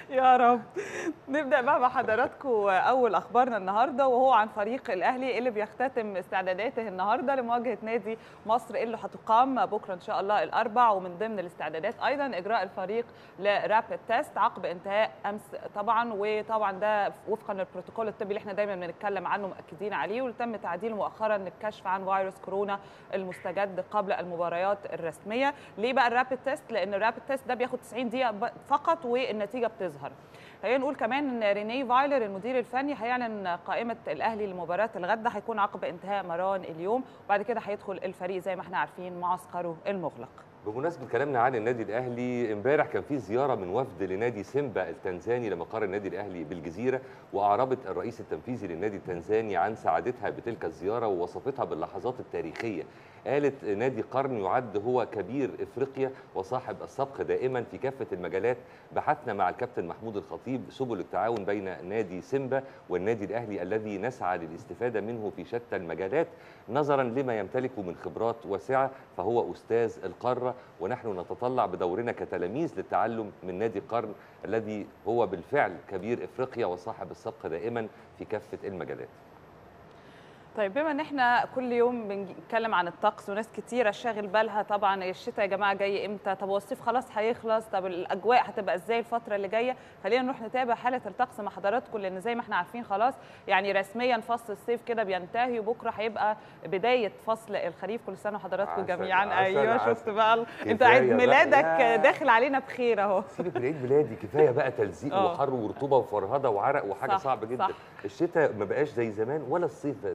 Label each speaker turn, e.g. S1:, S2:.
S1: يا رب نبدا بقى مع حضراتكم اول اخبارنا النهارده وهو عن فريق الاهلي اللي بيختتم استعداداته النهارده لمواجهه نادي مصر اللي هتقام بكره ان شاء الله الاربع ومن ضمن الاستعدادات ايضا اجراء الفريق لرابid تيست عقب انتهاء امس طبعا وطبعا ده وفقا للبروتوكول الطبي اللي احنا دايما بنتكلم عنه مأكدين عليه واللي تم تعديله مؤخرا للكشف عن فيروس كورونا المستجد قبل المباريات الرسميه ليه بقى الرابid تيست لان الرابid تيست ده بياخد 90 دقيقه فقط والنتيجه بتظهر خلينا نقول كمان ان ريني فايلر المدير الفني هيعلن قائمه الاهلي لمباراه الغد هيكون عقب انتهاء مران اليوم وبعد كده هيدخل الفريق زي ما احنا عارفين معسكره المغلق
S2: بمناسبه كلامنا عن النادي الاهلي امبارح كان في زياره من وفد لنادي سيمبا التنزاني لمقر النادي الاهلي بالجزيره واعربت الرئيس التنفيذي للنادي التنزاني عن سعادتها بتلك الزياره ووصفتها باللحظات التاريخيه قالت نادي قرن يعد هو كبير افريقيا وصاحب السبق دائما في كافه المجالات بحثنا مع الكابتن محمود الخطيب سبل التعاون بين نادي سيمبا والنادي الاهلي الذي نسعى للاستفاده منه في شتى المجالات نظرا لما يمتلكه من خبرات واسعه فهو استاذ القاره ونحن نتطلع بدورنا كتلاميذ للتعلم من نادي قرن الذي هو بالفعل كبير افريقيا وصاحب السبق دائما في كافه المجالات
S1: طيب بما ان احنا كل يوم بنتكلم عن الطقس وناس كتيره شاغل بالها طبعا الشتاء يا جماعه جاي امتى طب هو الصيف خلاص هيخلص طب الاجواء هتبقى ازاي الفتره اللي جايه خلينا نروح نتابع حاله الطقس مع حضراتكم لان زي ما احنا عارفين خلاص يعني رسميا فصل الصيف كده بينتهي وبكره هيبقى بدايه فصل الخريف كل سنه وحضراتكم جميعا
S2: عسل
S1: ايوه
S2: عسل.
S1: شفت بقى انت عيد ميلادك داخل علينا بخير اهو
S2: سيبك من عيد ميلادي كفايه بقى تلزيق
S1: آه.
S2: وحر ورطوبه وفرهده وعرق وحاجه
S1: صح،
S2: صعبه جدا
S1: صح.
S2: الشتاء ما بقاش زي زمان ولا الصيف